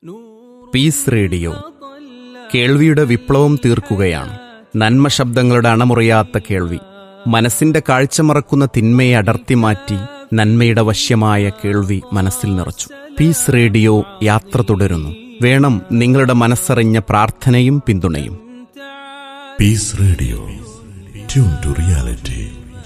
Piece radio കേൾവിയുടെ വിപ്ലവം തീർക്കുകയാണ് നന്മ ശബ്ദങ്ങളുടെ അണമുറിയാത്ത കേൾവി മനസ്സിന്റെ കാഴ്ച മറക്കുന്ന തിന്മയെ അടർത്തി മാറ്റി നന്മയുടെ വശ്യമായ കേൾവി മനസ്സിൽ നിറച്ചു പീസ് റേഡിയോ യാത്ര തുടരുന്നു വേണം നിങ്ങളുടെ മനസ്സറിഞ്ഞ പ്രാർത്ഥനയും പിന്തുണയും peace radio tune to reality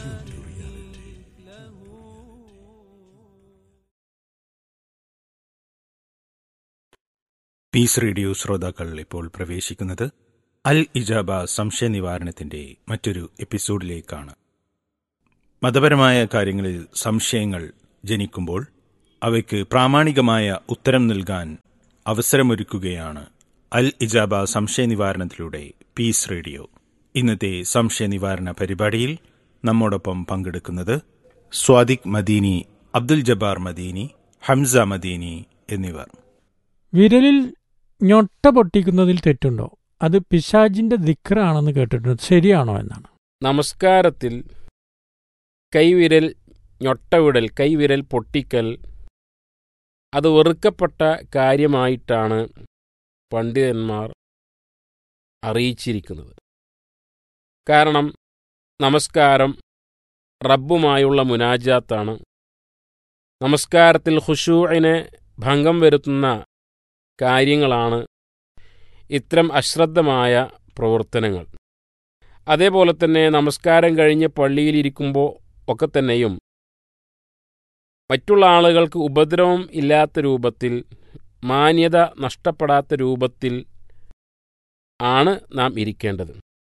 peace radio ശ്രോതാക്കൾ ഇപ്പോൾ പ്രവേശിക്കുന്നത് അൽ ഇജാബ സംശയ നിവാരണത്തിന്റെ മറ്റൊരു എപ്പിസോഡിലേക്കാണ് മതപരമായ കാര്യങ്ങളിൽ സംശയങ്ങൾ ജനിക്കുമ്പോൾ അവയ്ക്ക് പ്രാമാണികമായ ഉത്തരം നൽകാൻ അവസരമൊരുക്കുകയാണ് അൽ ഇജാബ സംശയ നിവാരണത്തിലൂടെ പീസ് റേഡിയോ ഇന്നത്തെ സംശയ നിവാരണ പരിപാടിയിൽ നമ്മോടൊപ്പം പങ്കെടുക്കുന്നത് സ്വാദിഖ് മദീനി അബ്ദുൽ ജബ്ബാർ മദീനി ഹംസ മദീനി എന്നിവർ വിരലിൽ ഞൊട്ട പൊട്ടിക്കുന്നതിൽ തെറ്റുണ്ടോ അത് പിശാജിന്റെ ദിക്റാണെന്ന് കേട്ടിട്ടുണ്ട് ശരിയാണോ എന്നാണ് നമസ്കാരത്തിൽ കൈവിരൽ ഞൊട്ടവിടൽ കൈവിരൽ പൊട്ടിക്കൽ അത് വെറുക്കപ്പെട്ട കാര്യമായിട്ടാണ് പണ്ഡിതന്മാർ അറിയിച്ചിരിക്കുന്നത് കാരണം നമസ്കാരം റബ്ബുമായുള്ള മുനാജാത്താണ് നമസ്കാരത്തിൽ ഖുശൂഇനെ ഭംഗം വരുത്തുന്ന കാര്യങ്ങളാണ് ഇത്തരം അശ്രദ്ധമായ പ്രവർത്തനങ്ങൾ അതേപോലെ തന്നെ നമസ്കാരം കഴിഞ്ഞ് പള്ളിയിലിരിക്കുമ്പോൾ ഒക്കെ തന്നെയും മറ്റുള്ള ആളുകൾക്ക് ഉപദ്രവം ഇല്ലാത്ത രൂപത്തിൽ മാന്യത നഷ്ടപ്പെടാത്ത രൂപത്തിൽ ആണ് നാം ഇരിക്കേണ്ടത്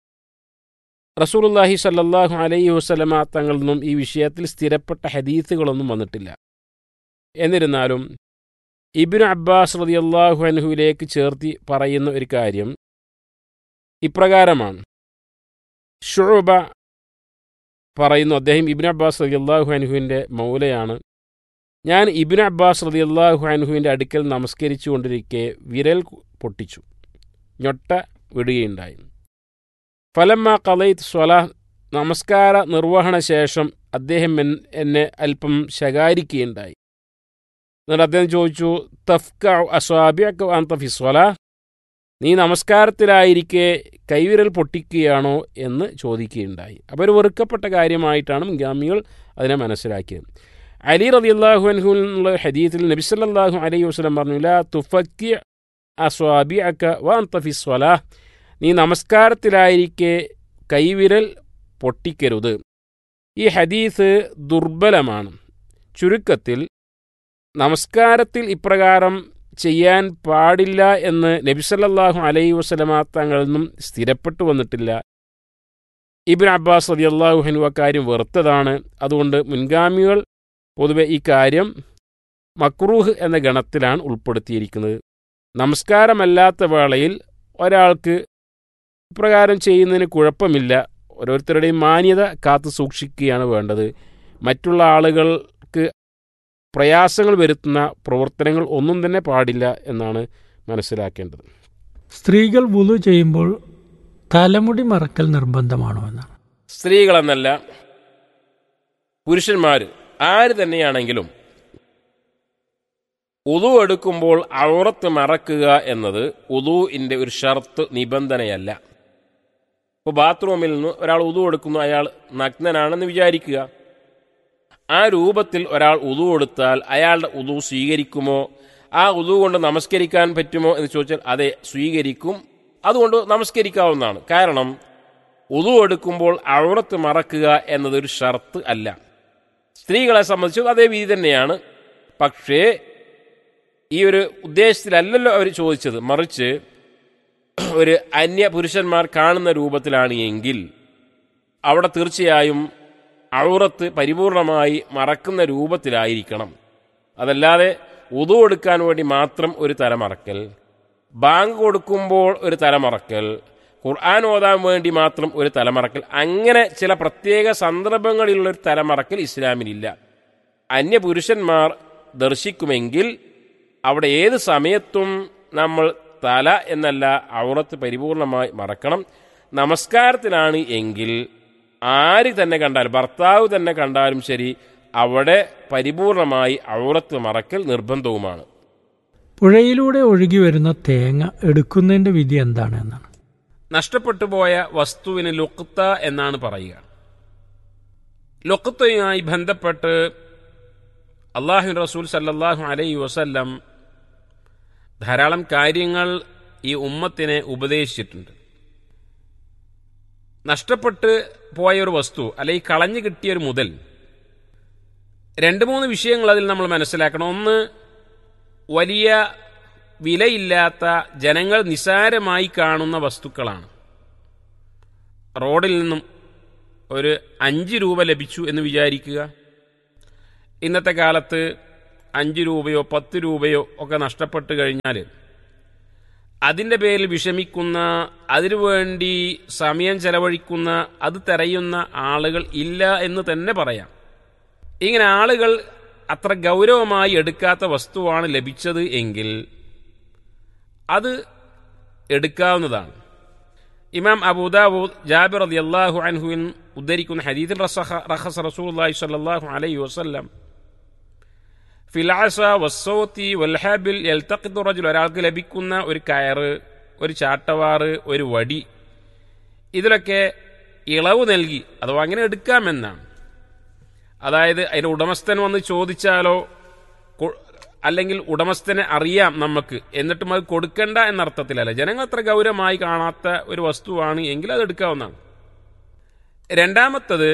റസൂലുല്ലാഹി സല്ലല്ലാഹു അലൈഹി വസല്ലമ തങ്ങളിൽ നിന്നും ഈ വിഷയത്തിൽ സ്ഥിരപ്പെട്ട ഹദീസുകളൊന്നും വന്നിട്ടില്ല എന്നിരുന്നാലും ഇബിൻ അബ്ബാസ് റളിയല്ലാഹു അൻഹുവിലേക്ക് ചേർത്തി പറയുന്ന ഒരു കാര്യം ഇപ്രകാരമാണ് ഷുബ പറയുന്നു അദ്ദേഹം ഇബിൻ അബ്ബാസ് റളിയല്ലാഹു അൻഹുവിൻ്റെ മൗലയാണ് ഞാൻ ഇബിൻ അബ്ബാസ് റളിയല്ലാഹു അൻഹുവിൻ്റെ അടുക്കൽ നമസ്കരിച്ചു കൊണ്ടിരിക്കെ വിരൽ പൊട്ടിച്ചു ഞൊട്ട വിടുകയുണ്ടായി ഫലമ്മ കലൈത്ത് സ്വല നമസ്കാര നിർവഹണ ശേഷം അദ്ദേഹം എന്നെ അല്പം ശകാരിക്കുകയുണ്ടായി എന്നിട്ട് അദ്ദേഹം ചോദിച്ചു തഫ്ക അസ്വാബിയക്ക് അന്ത ഫിസ്വല നീ നമസ്കാരത്തിലായിരിക്കെ കൈവിരൽ പൊട്ടിക്കുകയാണോ എന്ന് ചോദിക്കുകയുണ്ടായി അപ്പോൾ ഒരു വെറുക്കപ്പെട്ട കാര്യമായിട്ടാണ് മുൻഗാമികൾ അതിനെ മനസ്സിലാക്കിയത് അലി റതി അള്ളാഹു അൻഹുവിനുള്ള ഹദീത്തിൽ നബിസല്ലാഹു അലൈഹി വസ്ലം പറഞ്ഞു ലാ തുഫക്കി അസ്വാബി അക്ക വാന്ത ഫിസ്വല നീ നമസ്കാരത്തിലായിരിക്കെ കൈവിരൽ പൊട്ടിക്കരുത് ഈ ഹദീസ് ദുർബലമാണ് ചുരുക്കത്തിൽ നമസ്കാരത്തിൽ ഇപ്രകാരം ചെയ്യാൻ പാടില്ല എന്ന് നബിസല്ലാഹു അലൈഹി വസ്ലമ തങ്ങളിൽ നിന്നും സ്ഥിരപ്പെട്ടു വന്നിട്ടില്ല ഇബിൻ അബ്ബാസ് റതി അള്ളാഹു ഹനു അക്കാര്യം വെറുത്തതാണ് അതുകൊണ്ട് മുൻഗാമികൾ പൊതുവെ ഈ കാര്യം മക്രൂഹ് എന്ന ഗണത്തിലാണ് ഉൾപ്പെടുത്തിയിരിക്കുന്നത് നമസ്കാരമല്ലാത്ത വേളയിൽ ഒരാൾക്ക് ഇപ്രകാരം ചെയ്യുന്നതിന് കുഴപ്പമില്ല ഓരോരുത്തരുടെയും മാന്യത കാത്തു സൂക്ഷിക്കുകയാണ് വേണ്ടത് മറ്റുള്ള ആളുകൾക്ക് പ്രയാസങ്ങൾ വരുത്തുന്ന പ്രവർത്തനങ്ങൾ ഒന്നും തന്നെ പാടില്ല എന്നാണ് മനസ്സിലാക്കേണ്ടത് സ്ത്രീകൾ വുളു ചെയ്യുമ്പോൾ തലമുടി മറക്കൽ നിർബന്ധമാണോ എന്നാണ് സ്ത്രീകളെന്നല്ല പുരുഷന്മാർ ആര് തന്നെയാണെങ്കിലും ഉതു എടുക്കുമ്പോൾ ഔറത്ത് മറക്കുക എന്നത് ഉദുവിൻ്റെ ഒരു ഷർത്ത് നിബന്ധനയല്ല ഇപ്പോൾ ബാത്റൂമിൽ നിന്ന് ഒരാൾ ഉതു എടുക്കുന്നു അയാൾ നഗ്നനാണെന്ന് വിചാരിക്കുക ആ രൂപത്തിൽ ഒരാൾ ഉതു കൊടുത്താൽ അയാളുടെ ഉതു സ്വീകരിക്കുമോ ആ ഉതു കൊണ്ട് നമസ്കരിക്കാൻ പറ്റുമോ എന്ന് ചോദിച്ചാൽ അതെ സ്വീകരിക്കും അതുകൊണ്ട് നമസ്കരിക്കാവുന്നതാണ് കാരണം ഉതു എടുക്കുമ്പോൾ ഔറത്ത് മറക്കുക എന്നതൊരു ഷർത്ത് അല്ല സ്ത്രീകളെ സംബന്ധിച്ച് അതേ വിധി തന്നെയാണ് പക്ഷേ ഈ ഒരു ഉദ്ദേശത്തിലല്ലല്ലോ അവർ ചോദിച്ചത് മറിച്ച് ഒരു അന്യ പുരുഷന്മാർ കാണുന്ന രൂപത്തിലാണ് എങ്കിൽ അവിടെ തീർച്ചയായും ഔറത്ത് പരിപൂർണമായി മറക്കുന്ന രൂപത്തിലായിരിക്കണം അതല്ലാതെ ഉതു കൊടുക്കാൻ വേണ്ടി മാത്രം ഒരു തലമറക്കൽ ബാങ്ക് കൊടുക്കുമ്പോൾ ഒരു തലമറക്കൽ ഖുർആൻ ഓതാൻ വേണ്ടി മാത്രം ഒരു തലമറക്കൽ അങ്ങനെ ചില പ്രത്യേക സന്ദർഭങ്ങളിലുള്ള ഒരു തലമറക്കൽ ഇസ്ലാമിനില്ല അന്യ പുരുഷന്മാർ ദർശിക്കുമെങ്കിൽ അവിടെ ഏത് സമയത്തും നമ്മൾ തല എന്നല്ല ഔറത്ത് പരിപൂർണമായി മറക്കണം നമസ്കാരത്തിലാണ് എങ്കിൽ ആര് തന്നെ കണ്ടാലും ഭർത്താവ് തന്നെ കണ്ടാലും ശരി അവിടെ പരിപൂർണമായി ഔറത്ത് മറക്കൽ നിർബന്ധവുമാണ് പുഴയിലൂടെ ഒഴുകി വരുന്ന തേങ്ങ എടുക്കുന്നതിന്റെ വിധി എന്താണ് എന്നാണ് നഷ്ടപ്പെട്ടു പോയ വസ്തുവിന് ലൊക്കുത്ത എന്നാണ് പറയുക ലൊക്കുത്തയുമായി ബന്ധപ്പെട്ട് അള്ളാഹു റസൂൽ സല്ലല്ലാഹു അലൈഹി വസല്ലം ധാരാളം കാര്യങ്ങൾ ഈ ഉമ്മത്തിനെ ഉപദേശിച്ചിട്ടുണ്ട് നഷ്ടപ്പെട്ട് പോയ ഒരു വസ്തു അല്ലെങ്കിൽ കളഞ്ഞു കിട്ടിയ ഒരു മുതൽ രണ്ട് മൂന്ന് വിഷയങ്ങൾ അതിൽ നമ്മൾ മനസ്സിലാക്കണം ഒന്ന് വലിയ വിലയില്ലാത്ത ജനങ്ങൾ നിസാരമായി കാണുന്ന വസ്തുക്കളാണ് റോഡിൽ നിന്നും ഒരു അഞ്ച് രൂപ ലഭിച്ചു എന്ന് വിചാരിക്കുക ഇന്നത്തെ കാലത്ത് അഞ്ച് രൂപയോ പത്ത് രൂപയോ ഒക്കെ നഷ്ടപ്പെട്ട് കഴിഞ്ഞാൽ അതിൻ്റെ പേരിൽ വിഷമിക്കുന്ന അതിനുവേണ്ടി സമയം ചെലവഴിക്കുന്ന അത് തിരയുന്ന ആളുകൾ ഇല്ല എന്ന് തന്നെ പറയാം ഇങ്ങനെ ആളുകൾ അത്ര ഗൗരവമായി എടുക്കാത്ത വസ്തുവാണ് ലഭിച്ചത് എങ്കിൽ അത് എടുക്കാവുന്നതാണ് ഇമാം അബൂദാവൂദ് ജാബിർ റതി അള്ളാഹു അൻഹുവിൻ ഉദ്ധരിക്കുന്ന ഹദീദിൽ റഹസ് റസൂലുള്ളാഹി സ്വല്ലല്ലാഹു അലൈഹി വസല്ലം ഫിലാസ വസ്സോത്തി വൽഹാബിൽ എൽത്തഖിദു റജുൽ ഒരാൾക്ക് ലഭിക്കുന്ന ഒരു കയറ് ഒരു ചാട്ടവാറ് ഒരു വടി ഇതിലൊക്കെ ഇളവ് നൽകി അഥവാ അങ്ങനെ എടുക്കാമെന്നാണ് അതായത് അതിൻ്റെ ഉടമസ്ഥൻ വന്ന് ചോദിച്ചാലോ കൊ- അല്ലെങ്കിൽ ഉടമസ്ഥനെ അറിയാം നമുക്ക് എന്നിട്ടും അത് കൊടുക്കണ്ട എന്നർത്ഥത്തിലല്ല ജനങ്ങൾ അത്ര ഗൗരവമായി കാണാത്ത ഒരു വസ്തുവാണ് എങ്കിൽ അത് എടുക്കാവുന്നതാണ് രണ്ടാമത്തത്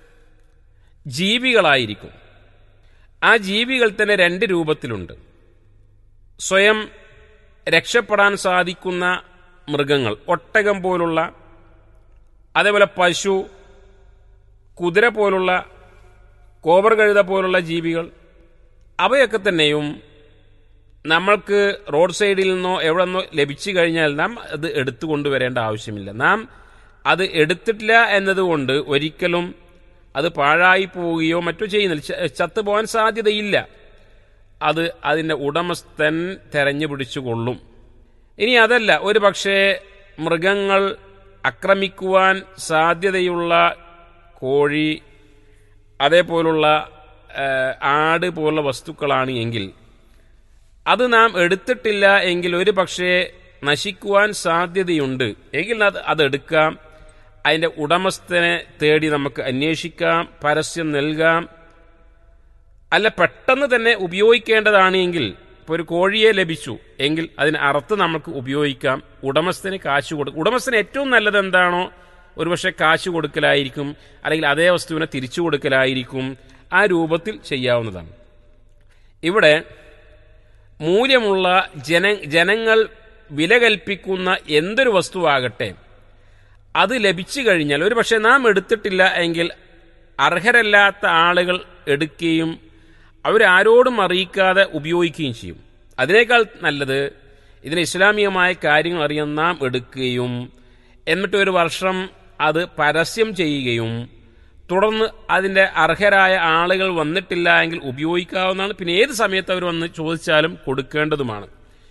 ജീവികളായിരിക്കും ആ ജീവികൾ തന്നെ രണ്ട് രൂപത്തിലുണ്ട് സ്വയം രക്ഷപ്പെടാൻ സാധിക്കുന്ന മൃഗങ്ങൾ ഒട്ടകം പോലുള്ള അതേപോലെ പശു കുതിര പോലുള്ള കോബർ കഴുത പോലുള്ള ജീവികൾ അവയൊക്കെ തന്നെയും നമ്മൾക്ക് റോഡ് സൈഡിൽ നിന്നോ എവിടെ നിന്നോ ലഭിച്ചു കഴിഞ്ഞാൽ നാം അത് എടുത്തു കൊണ്ടുവരേണ്ട ആവശ്യമില്ല നാം അത് എടുത്തിട്ടില്ല എന്നതുകൊണ്ട് ഒരിക്കലും അത് പാഴായി പോവുകയോ മറ്റോ ചെയ്യുന്നില്ല ച- ചത്തുപോകാൻ സാധ്യതയില്ല അത് അതിൻ്റെ ഉടമസ്ഥൻ തെരഞ്ഞു പിടിച്ചുകൊള്ളും ഇനി അതല്ല ഒരു പക്ഷേ മൃഗങ്ങൾ ആക്രമിക്കുവാൻ സാധ്യതയുള്ള കോഴി അതേപോലുള്ള ആ, ആട് പോലുള്ള വസ്തുക്കളാണ് എങ്കിൽ അത് നാം എടുത്തിട്ടില്ല എങ്കിൽ ഒരു പക്ഷേ നശിക്കുവാൻ സാധ്യതയുണ്ട് എങ്കിൽ അത് അതെടുക്കാം അതിൻ്റെ ഉടമസ്ഥനെ തേടി നമുക്ക് അന്വേഷിക്കാം പരസ്യം നൽകാം അല്ല പെട്ടെന്ന് തന്നെ ഉപയോഗിക്കേണ്ടതാണ് എങ്കിൽ ഇപ്പോൾ ഒരു കോഴിയെ ലഭിച്ചു എങ്കിൽ അതിന് അറുത്ത് നമുക്ക് ഉപയോഗിക്കാം ഉടമസ്ഥന് കാശ് കൊടുക്കും ഉടമസ്ഥന് ഏറ്റവും നല്ലത് എന്താണോ ഒരുപക്ഷെ കാശ് കൊടുക്കലായിരിക്കും അല്ലെങ്കിൽ അതേ വസ്തുവിനെ തിരിച്ചു കൊടുക്കലായിരിക്കും ആ രൂപത്തിൽ ചെയ്യാവുന്നതാണ് ഇവിടെ മൂല്യമുള്ള ജന ജനങ്ങൾ വില കൽപ്പിക്കുന്ന എന്തൊരു വസ്തുവാകട്ടെ അത് ലഭിച്ചു കഴിഞ്ഞാൽ ഒരു പക്ഷേ നാം എടുത്തിട്ടില്ല എങ്കിൽ അർഹരല്ലാത്ത ആളുകൾ എടുക്കുകയും അവരാരോടും അറിയിക്കാതെ ഉപയോഗിക്കുകയും ചെയ്യും അതിനേക്കാൾ നല്ലത് ഇതിന് ഇസ്ലാമികമായ കാര്യങ്ങൾ അറിയാൻ നാം എടുക്കുകയും എന്നിട്ട് ഒരു വർഷം അത് പരസ്യം ചെയ്യുകയും തുടർന്ന് അതിൻ്റെ അർഹരായ ആളുകൾ വന്നിട്ടില്ല എങ്കിൽ ഉപയോഗിക്കാവുന്നതാണ് പിന്നെ ഏത് സമയത്ത് അവർ വന്ന് ചോദിച്ചാലും കൊടുക്കേണ്ടതുമാണ്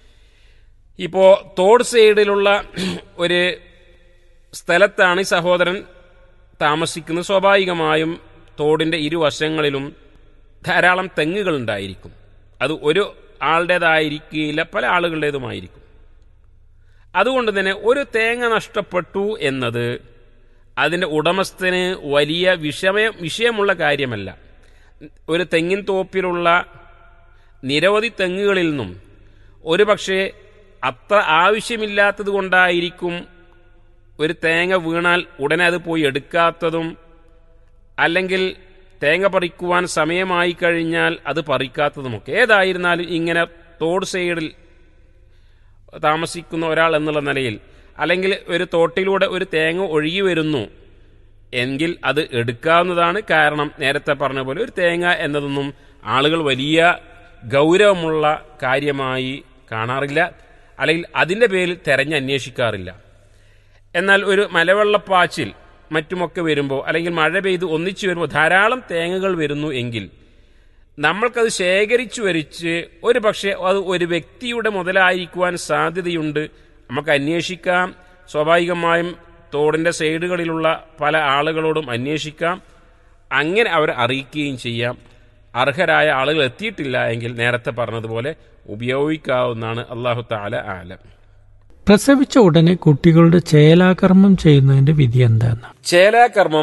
ഇപ്പോൾ തോട് സൈഡിലുള്ള ഒരു സ്ഥലത്താണ് ഈ സഹോദരൻ താമസിക്കുന്നത് സ്വാഭാവികമായും തോടിൻ്റെ ഇരുവശങ്ങളിലും ധാരാളം തെങ്ങുകൾ ഉണ്ടായിരിക്കും അത് ഒരു ആളുടേതായിരിക്കില്ല പല ആളുകളുടേതുമായിരിക്കും അതുകൊണ്ട് തന്നെ ഒരു തേങ്ങ നഷ്ടപ്പെട്ടു എന്നത് അതിൻ്റെ ഉടമസ്ഥന് വലിയ വിഷമയ വിഷയമുള്ള കാര്യമല്ല ഒരു തെങ്ങിൻ തോപ്പിലുള്ള നിരവധി തെങ്ങുകളിൽ നിന്നും ഒരു പക്ഷേ അത്ര ആവശ്യമില്ലാത്തത് കൊണ്ടായിരിക്കും ഒരു തേങ്ങ വീണാൽ ഉടനെ അത് പോയി എടുക്കാത്തതും അല്ലെങ്കിൽ തേങ്ങ പറിക്കുവാൻ സമയമായി കഴിഞ്ഞാൽ അത് പറിക്കാത്തതുമൊക്കെ ഏതായിരുന്നാലും ഇങ്ങനെ തോട് സൈഡിൽ താമസിക്കുന്ന ഒരാൾ എന്നുള്ള നിലയിൽ അല്ലെങ്കിൽ ഒരു തോട്ടിലൂടെ ഒരു തേങ്ങ ഒഴുകി വരുന്നു എങ്കിൽ അത് എടുക്കാവുന്നതാണ് കാരണം നേരത്തെ പറഞ്ഞ പോലെ ഒരു തേങ്ങ എന്നതൊന്നും ആളുകൾ വലിയ ഗൗരവമുള്ള കാര്യമായി കാണാറില്ല അല്ലെങ്കിൽ അതിൻ്റെ പേരിൽ തെരഞ്ഞന്വേഷിക്കാറില്ല എന്നാൽ ഒരു മലവെള്ളപ്പാച്ചിൽ മറ്റുമൊക്കെ വരുമ്പോൾ അല്ലെങ്കിൽ മഴ പെയ്ത് ഒന്നിച്ചു വരുമ്പോൾ ധാരാളം തേങ്ങകൾ വരുന്നു എങ്കിൽ നമ്മൾക്കത് ശേഖരിച്ചു വരിച്ച് ഒരു പക്ഷേ അത് ഒരു വ്യക്തിയുടെ മുതലായിരിക്കുവാൻ സാധ്യതയുണ്ട് നമുക്ക് അന്വേഷിക്കാം സ്വാഭാവികമായും തോടിൻ്റെ സൈഡുകളിലുള്ള പല ആളുകളോടും അന്വേഷിക്കാം അങ്ങനെ അവരെ അറിയിക്കുകയും ചെയ്യാം അർഹരായ ആളുകൾ എത്തിയിട്ടില്ല എങ്കിൽ നേരത്തെ പറഞ്ഞതുപോലെ ഉപയോഗിക്കാവുന്നതാണ് അള്ളാഹു താല ആലം പ്രസവിച്ച ഉടനെ കുട്ടികളുടെ ചേലാകർമ്മം ചെയ്യുന്നതിന്റെ വിധി എന്താന്ന് ചേലാകർമ്മം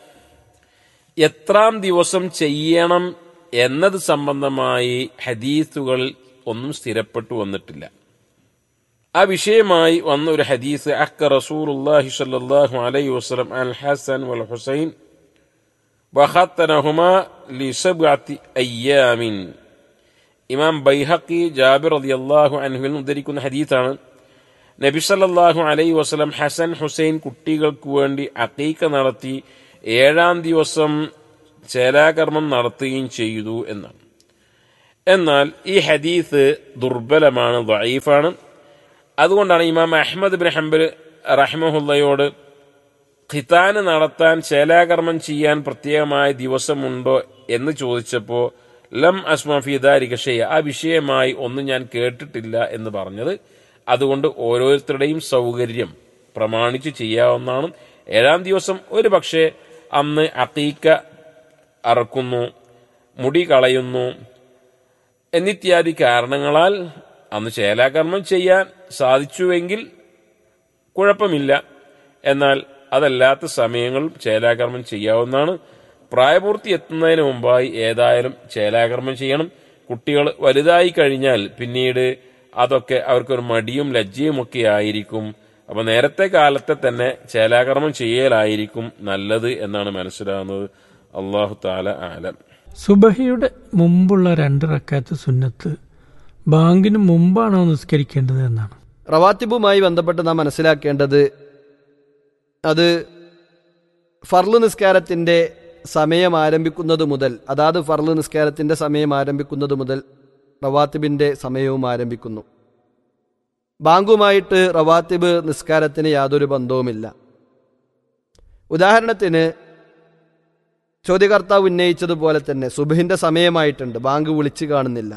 എത്രാം ദിവസം ചെയ്യണം എന്നത് സംബന്ധമായി ഹദീസുകളിൽ ഒന്നും സ്ഥിരപ്പെട്ടു വന്നിട്ടില്ല ആ വിഷയമായി വന്ന ഒരു ഹദീസ് അക്ക റസൂലുള്ളാഹി സ്വല്ലല്ലാഹു അലൈഹി വസല്ലം അൽ ഹസൻ വൽ ഹുസൈൻ വഖത്തനഹുമ ലിസബ്അത്തി അയ്യാമിൻ ഇമാം ബൈഹഖി ജാബിർ റളിയല്ലാഹു അൻഹുവിൽ നിന്ന് ഉദ്ധരിക്കുന്ന ഹദീസാണ് നബി സല്ലല്ലാഹു അലൈഹി വസല്ലം ഹസൻ ഹുസൈൻ കുട്ടികൾക്ക് വേണ്ടി അക്കീക്ക നടത്തി ഏഴാം ദിവസം ചേലാകർമ്മം നടത്തുകയും ചെയ്തു എന്നാണ് എന്നാൽ ഈ ഹദീസ് ദുർബലമാണ് ദഈഫാണ് അതുകൊണ്ടാണ് ഇമാം അഹ്മദ് ബിൻ ഹംബൽ റഹ്മഹുല്ലയോട് ഖിതാന് നടത്താൻ ചേലാകർമ്മം ചെയ്യാൻ പ്രത്യേകമായ ദിവസമുണ്ടോ എന്ന് ചോദിച്ചപ്പോൾ ലം അസ്മ ഫിദാരിക ഷെയ്യ ആ വിഷയമായി ഒന്നും ഞാൻ കേട്ടിട്ടില്ല എന്ന് പറഞ്ഞത് അതുകൊണ്ട് ഓരോരുത്തരുടെയും സൗകര്യം പ്രമാണിച്ച് ചെയ്യാവുന്നതാണ് ഏഴാം ദിവസം ഒരു പക്ഷേ അന്ന് അക്കീക്ക അറക്കുന്നു മുടി കളയുന്നു എന്നിത്യാദി കാരണങ്ങളാൽ അന്ന് ചേലാകർമ്മം ചെയ്യാൻ സാധിച്ചുവെങ്കിൽ കുഴപ്പമില്ല എന്നാൽ അതല്ലാത്ത സമയങ്ങളിൽ ചേലാകർമ്മം ചെയ്യാവുന്നതാണ് പ്രായപൂർത്തി എത്തുന്നതിന് മുമ്പായി ഏതായാലും ചേലാകർമ്മം ചെയ്യണം കുട്ടികൾ വലുതായി കഴിഞ്ഞാൽ പിന്നീട് അതൊക്കെ അവർക്കൊരു മടിയും ലജ്ജയും ഒക്കെ ആയിരിക്കും അപ്പൊ നേരത്തെ കാലത്തെ തന്നെ ചേലാകർമ്മം ചെയ്യലായിരിക്കും നല്ലത് എന്നാണ് മനസ്സിലാകുന്നത് അള്ളാഹു താല ആലം സുബഹിയുടെ മുമ്പുള്ള രണ്ട് റക്കാത്ത് സുന്നത്ത് ബാങ്കിന് മുമ്പാണോ നിസ്കരിക്കേണ്ടത് എന്നാണ് റവാത്തിബുമായി ബന്ധപ്പെട്ട് നാം മനസ്സിലാക്കേണ്ടത് അത് ഫർള് നിസ്കാരത്തിൻ്റെ സമയം ആരംഭിക്കുന്നത് മുതൽ അതാത് ഫർള് നിസ്കാരത്തിൻ്റെ സമയം ആരംഭിക്കുന്നത് മുതൽ റവാത്തിബിൻ്റെ സമയവും ആരംഭിക്കുന്നു ബാങ്കുമായിട്ട് റവാത്തിബ് നിസ്കാരത്തിന് യാതൊരു ബന്ധവുമില്ല ഉദാഹരണത്തിന് ചോദ്യകർത്താവ് ഉന്നയിച്ചതുപോലെ തന്നെ സുബഹിന്റെ സമയമായിട്ടുണ്ട് ബാങ്ക് വിളിച്ചു കാണുന്നില്ല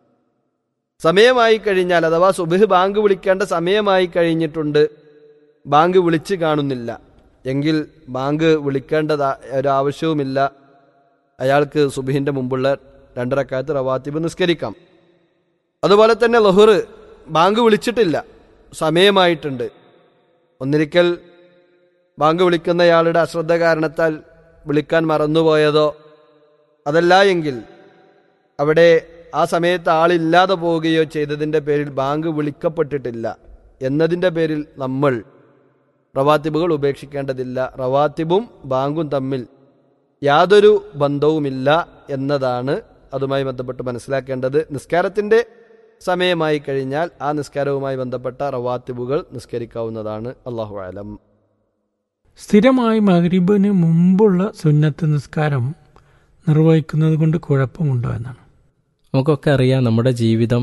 സമയമായി കഴിഞ്ഞാൽ അഥവാ സുബഹ് ബാങ്ക് വിളിക്കേണ്ട സമയമായി കഴിഞ്ഞിട്ടുണ്ട് ബാങ്ക് വിളിച്ചു കാണുന്നില്ല എങ്കിൽ ബാങ്ക് വിളിക്കേണ്ടത് ഒരാവശ്യവുമില്ല അയാൾക്ക് സുബഹിന്റെ മുമ്പുള്ള രണ്ടരക്കാലത്ത് റവാത്തിബ് നിസ്കരിക്കാം അതുപോലെ തന്നെ ലഹുർ ബാങ്ക് വിളിച്ചിട്ടില്ല സമയമായിട്ടുണ്ട് ഒന്നിരിക്കൽ ബാങ്ക് വിളിക്കുന്നയാളുടെ അശ്രദ്ധ കാരണത്താൽ വിളിക്കാൻ മറന്നുപോയതോ അതല്ല എങ്കിൽ അവിടെ ആ സമയത്ത് ആളില്ലാതെ പോവുകയോ ചെയ്തതിൻ്റെ പേരിൽ ബാങ്ക് വിളിക്കപ്പെട്ടിട്ടില്ല എന്നതിൻ്റെ പേരിൽ നമ്മൾ റവാത്തിബുകൾ ഉപേക്ഷിക്കേണ്ടതില്ല റവാത്തിബും ബാങ്കും തമ്മിൽ യാതൊരു ബന്ധവുമില്ല എന്നതാണ് അതുമായി ബന്ധപ്പെട്ട് മനസ്സിലാക്കേണ്ടത് നിസ്കാരത്തിൻ്റെ സമയമായി കഴിഞ്ഞാൽ ആ നിസ്കാരവുമായി ബന്ധപ്പെട്ട റവാത്തിബുകൾ നിസ്കരിക്കാവുന്നതാണ് അള്ളാഹു ആലം സ്ഥിരമായി മഗ്രിബിന് മുമ്പുള്ള സുന്നത്ത് നിസ്കാരം നിർവഹിക്കുന്നത് കൊണ്ട് കുഴപ്പമുണ്ടോ എന്നാണ് നമുക്കൊക്കെ അറിയാം നമ്മുടെ ജീവിതം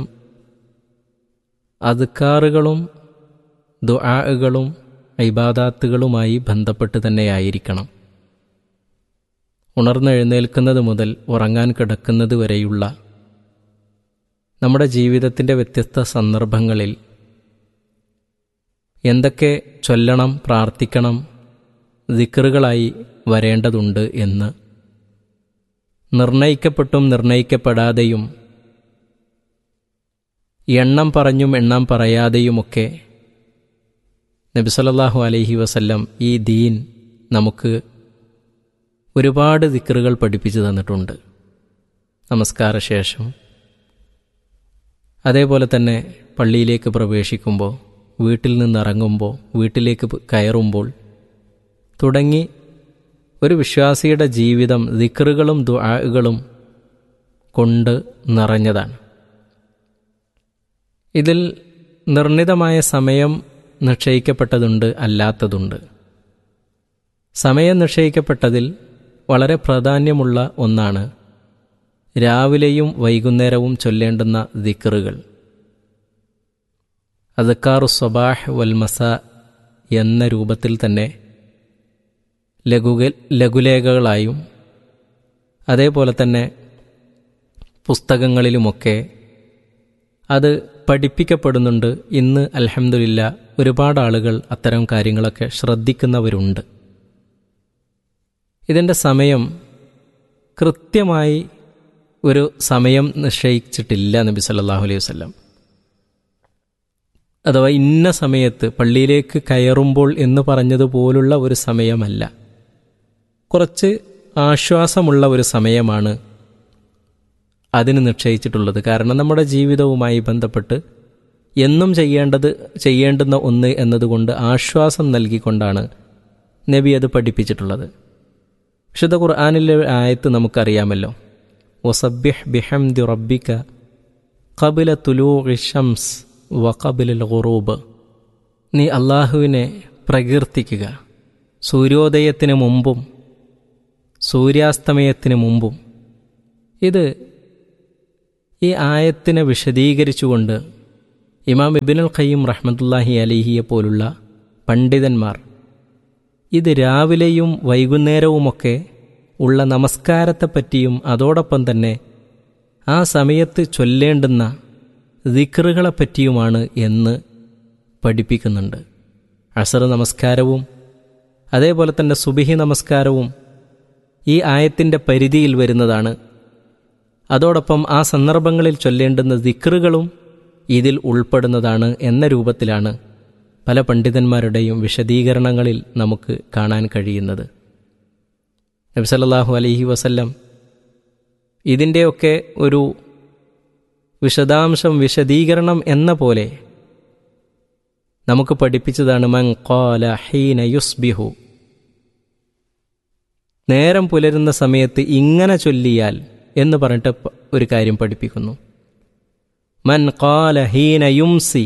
അതുക്കാറുകളും ദുആകളും ഇബാദാത്തുകളുമായി ബന്ധപ്പെട്ട് തന്നെയായിരിക്കണം ഉണർന്നെഴുന്നേൽക്കുന്നത് മുതൽ ഉറങ്ങാൻ കിടക്കുന്നത് വരെയുള്ള നമ്മുടെ ജീവിതത്തിൻ്റെ വ്യത്യസ്ത സന്ദർഭങ്ങളിൽ എന്തൊക്കെ ചൊല്ലണം പ്രാർത്ഥിക്കണം ദിക്കറുകളായി വരേണ്ടതുണ്ട് എന്ന് നിർണയിക്കപ്പെട്ടും നിർണയിക്കപ്പെടാതെയും എണ്ണം പറഞ്ഞും എണ്ണം പറയാതെയുമൊക്കെ നബിസലല്ലാഹു അലൈഹി വസല്ലം ഈ ദീൻ നമുക്ക് ഒരുപാട് ദിക്കറുകൾ പഠിപ്പിച്ചു തന്നിട്ടുണ്ട് നമസ്കാരശേഷം അതേപോലെ തന്നെ പള്ളിയിലേക്ക് പ്രവേശിക്കുമ്പോൾ വീട്ടിൽ നിന്നിറങ്ങുമ്പോൾ വീട്ടിലേക്ക് കയറുമ്പോൾ തുടങ്ങി ഒരു വിശ്വാസിയുടെ ജീവിതം ദിക്കറുകളും ദുആകളും കൊണ്ട് നിറഞ്ഞതാണ് ഇതിൽ നിർണിതമായ സമയം നിശ്ചയിക്കപ്പെട്ടതുണ്ട് അല്ലാത്തതുണ്ട് സമയം നിശ്ചയിക്കപ്പെട്ടതിൽ വളരെ പ്രാധാന്യമുള്ള ഒന്നാണ് രാവിലെയും വൈകുന്നേരവും ചൊല്ലേണ്ടുന്ന ദിക്കറുകൾ അദക്കാറു സ്വബാഹ് വൽമസ എന്ന രൂപത്തിൽ തന്നെ ലഘുക ലഘുലേഖകളായും അതേപോലെ തന്നെ പുസ്തകങ്ങളിലുമൊക്കെ അത് പഠിപ്പിക്കപ്പെടുന്നുണ്ട് ഇന്ന് അലഹമില്ല ഒരുപാട് ആളുകൾ അത്തരം കാര്യങ്ങളൊക്കെ ശ്രദ്ധിക്കുന്നവരുണ്ട് ഇതിൻ്റെ സമയം കൃത്യമായി ഒരു സമയം നിശ്ചയിച്ചിട്ടില്ല നബി സല്ലല്ലാഹു അലൈഹി വസല്ലം അഥവാ ഇന്ന സമയത്ത് പള്ളിയിലേക്ക് കയറുമ്പോൾ എന്ന് പറഞ്ഞതുപോലുള്ള ഒരു സമയമല്ല കുറച്ച് ആശ്വാസമുള്ള ഒരു സമയമാണ് അതിന് നിശ്ചയിച്ചിട്ടുള്ളത് കാരണം നമ്മുടെ ജീവിതവുമായി ബന്ധപ്പെട്ട് എന്നും ചെയ്യേണ്ടത് ചെയ്യേണ്ടുന്ന ഒന്ന് എന്നതുകൊണ്ട് ആശ്വാസം നൽകിക്കൊണ്ടാണ് നബി അത് പഠിപ്പിച്ചിട്ടുള്ളത് വിശുദ്ധ ഖുർആാനിലെ ഒരു ആയത്ത് നമുക്കറിയാമല്ലോ വസബ്യഹ് ബിഹംദി റബ്ബിക കബില തുലൂ ഷംസ് വ കബിലൽ ഖുറൂബ് നീ അള്ളാഹുവിനെ പ്രകീർത്തിക്കുക സൂര്യോദയത്തിന് മുമ്പും സൂര്യാസ്തമയത്തിന് മുമ്പും ഇത് ഈ ആയത്തിനെ വിശദീകരിച്ചുകൊണ്ട് ഇമാം ഇബിനുൽ ഖയ്യം റഹ്മത്തുല്ലാഹി അലിഹിയെ പോലുള്ള പണ്ഡിതന്മാർ ഇത് രാവിലെയും വൈകുന്നേരവുമൊക്കെ ഉള്ള നമസ്കാരത്തെപ്പറ്റിയും അതോടൊപ്പം തന്നെ ആ സമയത്ത് ചൊല്ലേണ്ടുന്ന ദിക്റുകളെപ്പറ്റിയുമാണ് എന്ന് പഠിപ്പിക്കുന്നുണ്ട് അസർ നമസ്കാരവും അതേപോലെ തന്നെ സുബിഹി നമസ്കാരവും ഈ ആയത്തിൻ്റെ പരിധിയിൽ വരുന്നതാണ് അതോടൊപ്പം ആ സന്ദർഭങ്ങളിൽ ചൊല്ലേണ്ടുന്ന ദിക്റുകളും ഇതിൽ ഉൾപ്പെടുന്നതാണ് എന്ന രൂപത്തിലാണ് പല പണ്ഡിതന്മാരുടെയും വിശദീകരണങ്ങളിൽ നമുക്ക് കാണാൻ കഴിയുന്നത് നബി സല്ലല്ലാഹു അലൈഹി വസല്ലം ഇതിൻ്റെയൊക്കെ ഒരു വിശദാംശം വിശദീകരണം എന്ന പോലെ നമുക്ക് പഠിപ്പിച്ചതാണ് മൻ ഖാല ഹീന യുസ്ബിഹു നേരം പുലരുന്ന സമയത്ത് ഇങ്ങനെ ചൊല്ലിയാൽ എന്ന് പറഞ്ഞിട്ട് പ- ഒരു കാര്യം പഠിപ്പിക്കുന്നു മൻ ഖാല ഹീന യുംസി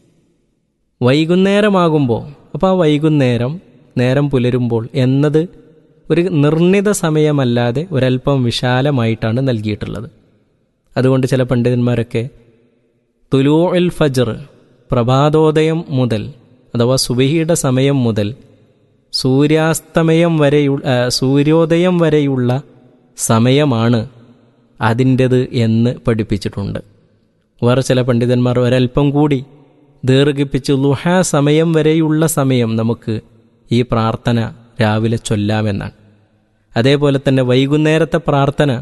വൈകുന്നേരമാകുമ്പോൾ അപ്പോൾ ആ വൈകുന്നേരം നേരം പുലരുമ്പോൾ എന്നത് ഒരു നിർണിത സമയമല്ലാതെ ഒരല്പം വിശാലമായിട്ടാണ് നൽകിയിട്ടുള്ളത് അതുകൊണ്ട് ചില പണ്ഡിതന്മാരൊക്കെ തുലൂ ഉൽ ഫജർ പ്രഭാതോദയം മുതൽ അഥവാ സുബഹിയുടെ സമയം മുതൽ സൂര്യാസ്തമയം വരെയുള്ള ആ, സൂര്യോദയം വരെയുള്ള സമയമാണ് അതിൻ്റെത് എന്ന് പഠിപ്പിച്ചിട്ടുണ്ട് വേറെ ചില പണ്ഡിതന്മാർ ഒരല്പം കൂടി ദീർഘിപ്പിച്ച് ലുഹ സമയം വരെയുള്ള സമയം നമുക്ക് ഈ പ്രാർത്ഥന രാവിലെ ചൊല്ലാമെന്നാണ് അതേപോലെ തന്നെ വൈകുന്നേരത്തെ പ്രാർത്ഥന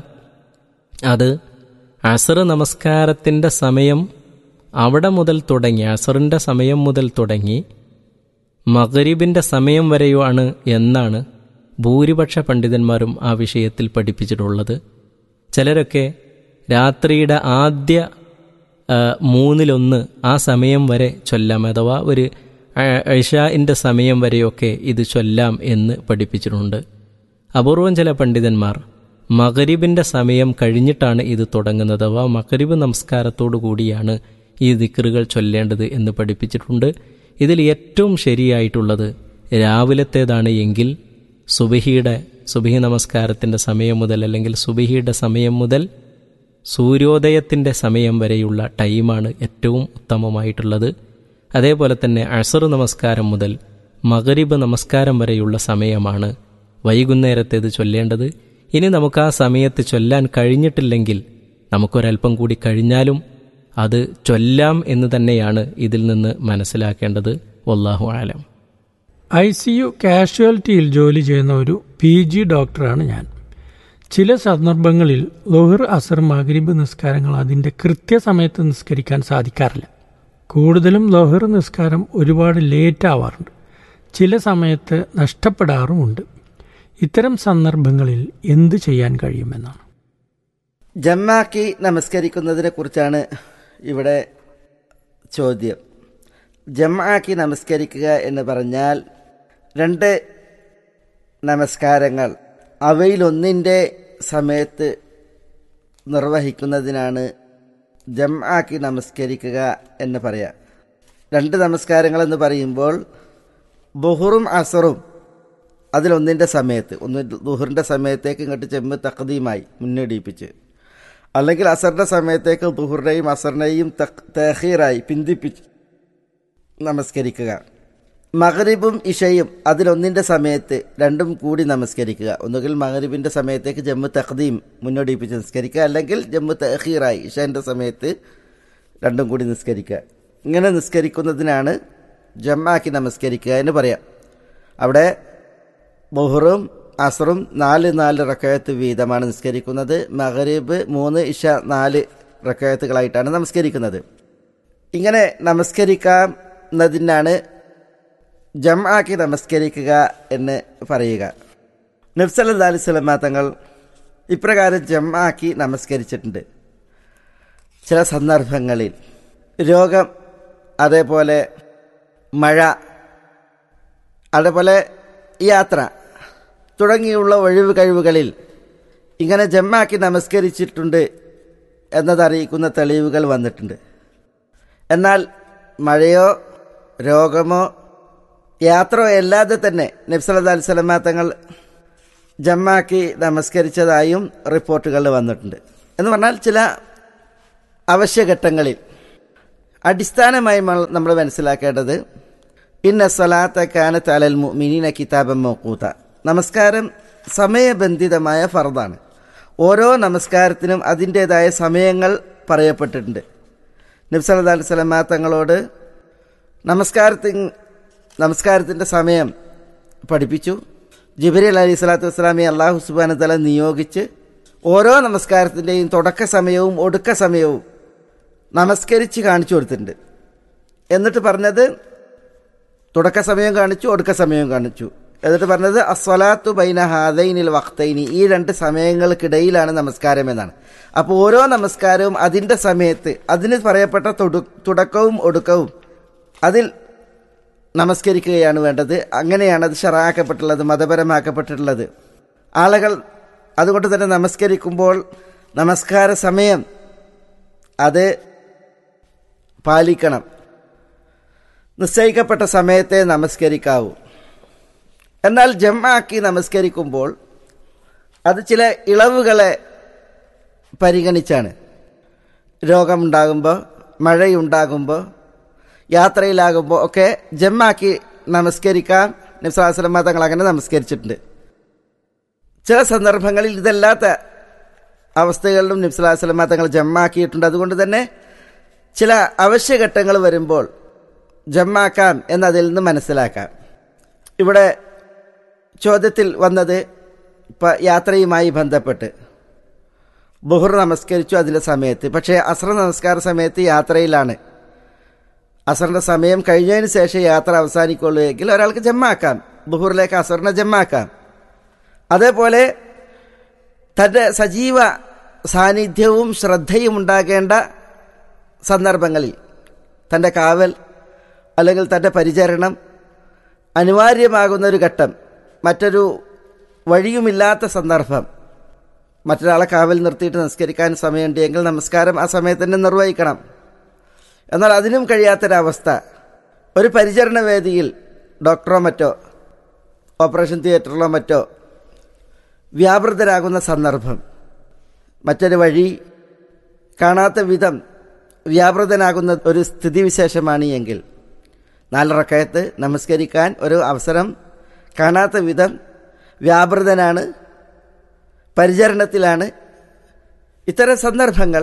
അത് അസർ നമസ്കാരത്തിൻ്റെ സമയം അവിടെ മുതൽ തുടങ്ങി അസറിൻ്റെ സമയം മുതൽ തുടങ്ങി മഗരീബിൻ്റെ സമയം വരെയുമാണ് എന്നാണ് ഭൂരിപക്ഷ പണ്ഡിതന്മാരും ആ വിഷയത്തിൽ പഠിപ്പിച്ചിട്ടുള്ളത് ചിലരൊക്കെ രാത്രിയുടെ ആദ്യ ആ, മൂന്നിലൊന്ന് ആ സമയം വരെ ചൊല്ലാം അഥവാ ഒരു ഇഷാഇൻ്റെ സമയം വരെയൊക്കെ ഇത് ചൊല്ലാം എന്ന് പഠിപ്പിച്ചിട്ടുണ്ട് അപൂർവം ചില പണ്ഡിതന്മാർ മഗരിബിൻ്റെ സമയം കഴിഞ്ഞിട്ടാണ് ഇത് തുടങ്ങുന്നത് അഥവാ മഗരിബ് നമസ്കാരത്തോടു കൂടിയാണ് ഈ ദിക്റുകൾ ചൊല്ലേണ്ടത് എന്ന് പഠിപ്പിച്ചിട്ടുണ്ട് ഇതിൽ ഏറ്റവും ശരിയായിട്ടുള്ളത് രാവിലത്തേതാണ് എങ്കിൽ സുബഹിയുടെ സുബഹി നമസ്കാരത്തിൻ്റെ സമയം മുതൽ അല്ലെങ്കിൽ സുബഹിയുടെ സമയം മുതൽ സൂര്യോദയത്തിൻ്റെ സമയം വരെയുള്ള ടൈമാണ് ഏറ്റവും ഉത്തമമായിട്ടുള്ളത് അതേപോലെ തന്നെ അസർ നമസ്കാരം മുതൽ മഗരിബ് നമസ്കാരം വരെയുള്ള സമയമാണ് വൈകുന്നേരത്തേത് ചൊല്ലേണ്ടത് ഇനി നമുക്ക് ആ സമയത്ത് ചൊല്ലാൻ കഴിഞ്ഞിട്ടില്ലെങ്കിൽ നമുക്കൊരല്പം കൂടി കഴിഞ്ഞാലും അത് ചൊല്ലാം എന്ന് തന്നെയാണ് ഇതിൽ നിന്ന് മനസ്സിലാക്കേണ്ടത് വല്ലാഹു ആലം ഐ സി യു കാഷ്വാലിറ്റിയിൽ ജോലി ചെയ്യുന്ന ഒരു പി ജി ഡോക്ടറാണ് ഞാൻ ചില സന്ദർഭങ്ങളിൽ ലോഹർ അസർ മഗ്രിബ് നിസ്കാരങ്ങൾ അതിൻ്റെ കൃത്യസമയത്ത് നിസ്കരിക്കാൻ സാധിക്കാറില്ല കൂടുതലും ലോഹർ നിസ്കാരം ഒരുപാട് ലേറ്റ് ആവാറുണ്ട് ചില സമയത്ത് നഷ്ടപ്പെടാറുമുണ്ട് ഇത്തരം സന്ദർഭങ്ങളിൽ എന്ത് ചെയ്യാൻ കഴിയുമെന്നാണ് ജമ്മാക്കി നമസ്കരിക്കുന്നതിനെ കുറിച്ചാണ് ഇവിടെ ചോദ്യം ജമ്മാക്കി നമസ്കരിക്കുക എന്ന് പറഞ്ഞാൽ രണ്ട് നമസ്കാരങ്ങൾ അവയിലൊന്നിൻ്റെ സമയത്ത് നിർവഹിക്കുന്നതിനാണ് ജംആക്കി നമസ്കരിക്കുക എന്ന് പറയാം രണ്ട് നമസ്കാരങ്ങൾ എന്ന് പറയുമ്പോൾ ബുഹറും അസറും അതിലൊന്നിൻ്റെ സമയത്ത് ഒന്ന് ദുഹറിൻ്റെ സമയത്തേക്ക് ഇങ്ങോട്ട് ചെമ്പ് തക്കതീമായി മുന്നടിപ്പിച്ച് അല്ലെങ്കിൽ അസറിൻ്റെ സമയത്തേക്ക് ദുഹറിനെയും അസറിനെയും തഹീറായി പിന്തിപ്പിച്ച് നമസ്കരിക്കുക മഗരിബും ഇഷയും അതിലൊന്നിൻ്റെ സമയത്ത് രണ്ടും കൂടി നമസ്കരിക്കുക ഒന്നുകിൽ മഗരിബിൻ്റെ സമയത്തേക്ക് ജമ്മു തഖദീം മുന്നോടിപ്പിച്ച് നിസ്കരിക്കുക അല്ലെങ്കിൽ ജമ്മു തഹീറായി ഇഷൻ്റെ സമയത്ത് രണ്ടും കൂടി നിസ്കരിക്കുക ഇങ്ങനെ നിസ്കരിക്കുന്നതിനാണ് ജമ്മാക്കി നമസ്കരിക്കുക എന്ന് പറയാം അവിടെ ബുഹറും അസറും നാല് നാല് റക്കയത്ത് വീതമാണ് നിസ്കരിക്കുന്നത് മഹരീബ് മൂന്ന് ഇഷ നാല് റക്കയത്തുകളായിട്ടാണ് നമസ്കരിക്കുന്നത് ഇങ്ങനെ നമസ്കരിക്കാന്നതിനാണ് ജം ആക്കി നമസ്കരിക്കുക എന്ന് പറയുക നബ്സല്ലാ അലൈഹി സ്വലമ തങ്ങൾ ഇപ്രകാരം ജം ആക്കി നമസ്കരിച്ചിട്ടുണ്ട് ചില സന്ദർഭങ്ങളിൽ രോഗം അതേപോലെ മഴ അതേപോലെ യാത്ര തുടങ്ങിയുള്ള ഒഴിവ് കഴിവുകളിൽ ഇങ്ങനെ ജമ്മാക്കി നമസ്കരിച്ചിട്ടുണ്ട് എന്നതറിയിക്കുന്ന തെളിവുകൾ വന്നിട്ടുണ്ട് എന്നാൽ മഴയോ രോഗമോ യാത്രയോ അല്ലാതെ തന്നെ നബ്സല്ലാ അലിസ്ലമ തങ്ങൾ ജമ്മാക്കി നമസ്കരിച്ചതായും റിപ്പോർട്ടുകൾ വന്നിട്ടുണ്ട് എന്ന് പറഞ്ഞാൽ ചില അവശ്യഘട്ടങ്ങളിൽ അടിസ്ഥാനമായി മ- നമ്മൾ മനസ്സിലാക്കേണ്ടത് ഇന്ന സ്വലാത്ത കാനത്ത് അലൽ മുഅ്മിനീന കിതാബം മൗക്കൂത്ത നമസ്കാരം സമയബന്ധിതമായ ഫർദാണ് ഓരോ നമസ്കാരത്തിനും അതിൻ്റേതായ സമയങ്ങൾ പറയപ്പെട്ടിട്ടുണ്ട് നബ്സല്ലാ അലൈഹി സ്വലമ തങ്ങളോട് നമസ്കാരത്തി നമസ്കാരത്തിൻ്റെ സമയം പഠിപ്പിച്ചു ജിബരി അലൈഹി സ്വലാത്തു വസ്സലാമെ അള്ളാഹു സുബാന തല നിയോഗിച്ച് ഓരോ നമസ്കാരത്തിൻ്റെയും തുടക്ക സമയവും ഒടുക്ക സമയവും നമസ്കരിച്ച് കാണിച്ചു കൊടുത്തിട്ടുണ്ട് എന്നിട്ട് പറഞ്ഞത് തുടക്ക സമയം കാണിച്ചു ഒടുക്ക സമയം കാണിച്ചു എന്നിട്ട് പറഞ്ഞത് അസ്വലാത്തു ബൈന ഹാദൈനിൽ വക്തൈനി ഈ രണ്ട് സമയങ്ങൾക്കിടയിലാണ് നമസ്കാരം എന്നാണ് അപ്പോൾ ഓരോ നമസ്കാരവും അതിൻ്റെ സമയത്ത് അതിന് പറയപ്പെട്ട തുടു തുടക്കവും ഒടുക്കവും അതിൽ നമസ്കരിക്കുകയാണ് വേണ്ടത് അങ്ങനെയാണ് അത് ഷറാക്കപ്പെട്ടുള്ളത് മതപരമാക്കപ്പെട്ടിട്ടുള്ളത് ആളുകൾ അതുകൊണ്ട് തന്നെ നമസ്കരിക്കുമ്പോൾ നമസ്കാര സമയം അത് പാലിക്കണം നിശ്ചയിക്കപ്പെട്ട സമയത്തെ നമസ്കരിക്കാവൂ എന്നാൽ ജമ്മാക്കി നമസ്കരിക്കുമ്പോൾ അത് ചില ഇളവുകളെ പരിഗണിച്ചാണ് രോഗമുണ്ടാകുമ്പോൾ മഴയുണ്ടാകുമ്പോൾ യാത്രയിലാകുമ്പോൾ ഒക്കെ ജമ്മാക്കി നമസ്കരിക്കാം നിസ്വാസലമ തങ്ങൾ അങ്ങനെ നമസ്കരിച്ചിട്ടുണ്ട് ചില സന്ദർഭങ്ങളിൽ ഇതല്ലാത്ത അവസ്ഥകളിലും നിബ്സലാസ്ലമ തങ്ങൾ ജമ്മാക്കിയിട്ടുണ്ട് അതുകൊണ്ട് തന്നെ ചില അവശ്യഘട്ടങ്ങൾ വരുമ്പോൾ ജമ്മാക്കാം എന്നതിൽ നിന്ന് മനസ്സിലാക്കാം ഇവിടെ ചോദ്യത്തിൽ വന്നത് ഇപ്പം യാത്രയുമായി ബന്ധപ്പെട്ട് ബുഹർ നമസ്കരിച്ചു അതിൻ്റെ സമയത്ത് പക്ഷേ അസ്ര നമസ്കാര സമയത്ത് യാത്രയിലാണ് അസറിൻ്റെ സമയം കഴിഞ്ഞതിന് ശേഷം യാത്ര അവസാനിക്കുള്ളൂ എങ്കിൽ ഒരാൾക്ക് ജമ്മാക്കാം ബുഹൂറിലേക്ക് അസറിനെ ജമ്മാക്കാം അതേപോലെ തൻ്റെ സജീവ സാന്നിധ്യവും ശ്രദ്ധയും ഉണ്ടാകേണ്ട സന്ദർഭങ്ങളിൽ തൻ്റെ കാവൽ അല്ലെങ്കിൽ തൻ്റെ പരിചരണം അനിവാര്യമാകുന്ന ഒരു ഘട്ടം മറ്റൊരു വഴിയുമില്ലാത്ത സന്ദർഭം മറ്റൊരാളെ കാവൽ നിർത്തിയിട്ട് നമസ്കരിക്കാൻ സമയമുണ്ടെങ്കിൽ നമസ്കാരം ആ സമയത്ത് തന്നെ നിർവഹിക്കണം എന്നാൽ അതിനും കഴിയാത്തൊരവസ്ഥ ഒരു പരിചരണ വേദിയിൽ ഡോക്ടറോ മറ്റോ ഓപ്പറേഷൻ തിയേറ്ററിലോ മറ്റോ വ്യാപൃതരാകുന്ന സന്ദർഭം മറ്റൊരു വഴി കാണാത്ത വിധം വ്യാപൃതനാകുന്ന ഒരു സ്ഥിതിവിശേഷമാണ് എങ്കിൽ നാലറക്കയത്ത് നമസ്കരിക്കാൻ ഒരു അവസരം കാണാത്ത വിധം വ്യാപൃതനാണ് പരിചരണത്തിലാണ് ഇത്തരം സന്ദർഭങ്ങൾ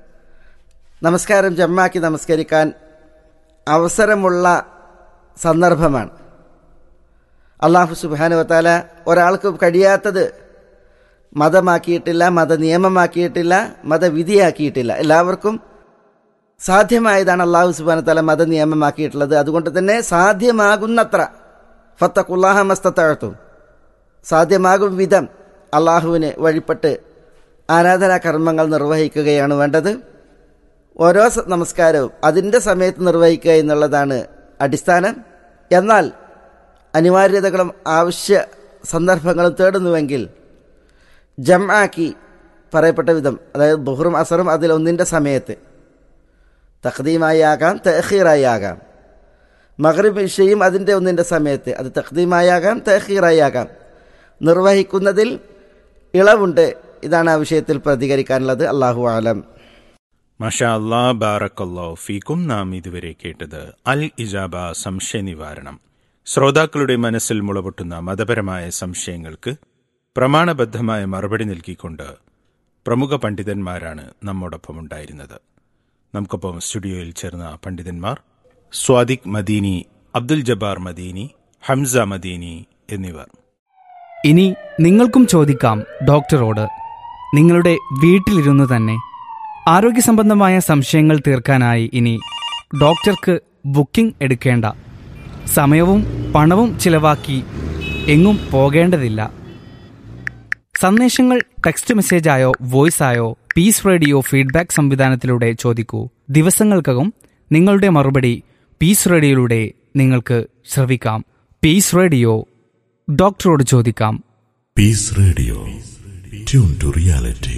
നമസ്കാരം ജമ്മാക്കി നമസ്കരിക്കാൻ അവസരമുള്ള സന്ദർഭമാണ് അള്ളാഹു സുബാനുവത്താല ഒരാൾക്ക് കഴിയാത്തത് മതമാക്കിയിട്ടില്ല മത നിയമമാക്കിയിട്ടില്ല മതവിധിയാക്കിയിട്ടില്ല എല്ലാവർക്കും സാധ്യമായതാണ് അള്ളാഹു സുബാന തല മത നിയമമാക്കിയിട്ടുള്ളത് അതുകൊണ്ട് തന്നെ സാധ്യമാകുന്നത്ര ഫത്തഖുല്ലാഹ മസ്തത്തഴത്തും സാധ്യമാകും വിധം അള്ളാഹുവിന് വഴിപ്പെട്ട് ആരാധനാ കർമ്മങ്ങൾ നിർവഹിക്കുകയാണ് വേണ്ടത് ഓരോ സ- നമസ്കാരവും അതിൻ്റെ സമയത്ത് നിർവഹിക്കുക എന്നുള്ളതാണ് അടിസ്ഥാനം എന്നാൽ അനിവാര്യതകളും ആവശ്യ സന്ദർഭങ്ങളും തേടുന്നുവെങ്കിൽ ജം ആക്കി പറയപ്പെട്ട വിധം അതായത് ബുഹറും അസറും അതിൽ ഒന്നിൻ്റെ സമയത്ത് തഖ്ദീമായി ആകാം തെഹീറായി ആകാം മഗ്രിബ് ഇഷയും അതിൻ്റെ ഒന്നിൻ്റെ സമയത്ത് അത് തഖ്ദീമായി ആകാം തെഹീറായി ആകാം നിർവഹിക്കുന്നതിൽ ഇളവുണ്ട് ഇതാണ് ആ വിഷയത്തിൽ പ്രതികരിക്കാനുള്ളത് അള്ളാഹു ആലം മഷാ അല്ലാ ബാറക്കല്ലോ ഫീക്കും നാം ഇതുവരെ കേട്ടത് അൽ ഇജാബ സംശയ നിവാരണം ശ്രോതാക്കളുടെ മനസ്സിൽ മുളപൊട്ടുന്ന മതപരമായ സംശയങ്ങൾക്ക് പ്രമാണബദ്ധമായ മറുപടി നൽകിക്കൊണ്ട് പ്രമുഖ പണ്ഡിതന്മാരാണ് നമ്മോടൊപ്പം ഉണ്ടായിരുന്നത് നമുക്കൊപ്പം സ്റ്റുഡിയോയിൽ ചേർന്ന പണ്ഡിതന്മാർ സ്വാദിഖ് മദീനി അബ്ദുൽ ജബ്ബാർ മദീനി ഹംസ മദീനി എന്നിവർ ഇനി നിങ്ങൾക്കും ചോദിക്കാം ഡോക്ടറോട് നിങ്ങളുടെ വീട്ടിലിരുന്ന് തന്നെ ആരോഗ്യ സംബന്ധമായ സംശയങ്ങൾ തീർക്കാനായി ഇനി ഡോക്ടർക്ക് ബുക്കിംഗ് എടുക്കേണ്ട സമയവും പണവും ചിലവാക്കി എങ്ങും പോകേണ്ടതില്ല സന്ദേശങ്ങൾ ടെക്സ്റ്റ് മെസ്സേജായോ വോയിസായോ പീസ് റേഡിയോ ഫീഡ്ബാക്ക് സംവിധാനത്തിലൂടെ ചോദിക്കൂ ദിവസങ്ങൾക്കകം നിങ്ങളുടെ മറുപടി പീസ് റേഡിയോയിലൂടെ നിങ്ങൾക്ക് ശ്രവിക്കാം പീസ് റേഡിയോ ഡോക്ടറോട് ചോദിക്കാം Peace Radio. Tune to reality.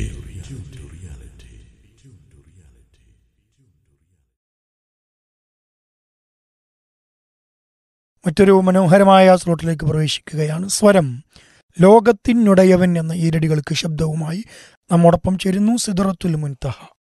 മറ്റൊരു മനോഹരമായ സ്ലോട്ടിലേക്ക് പ്രവേശിക്കുകയാണ് സ്വരം ലോകത്തിനുടയവൻ എന്ന ഈരടികൾക്ക് ശബ്ദവുമായി നമ്മോടൊപ്പം ചേരുന്നു സിദറത്തുൽ മുൻതഹ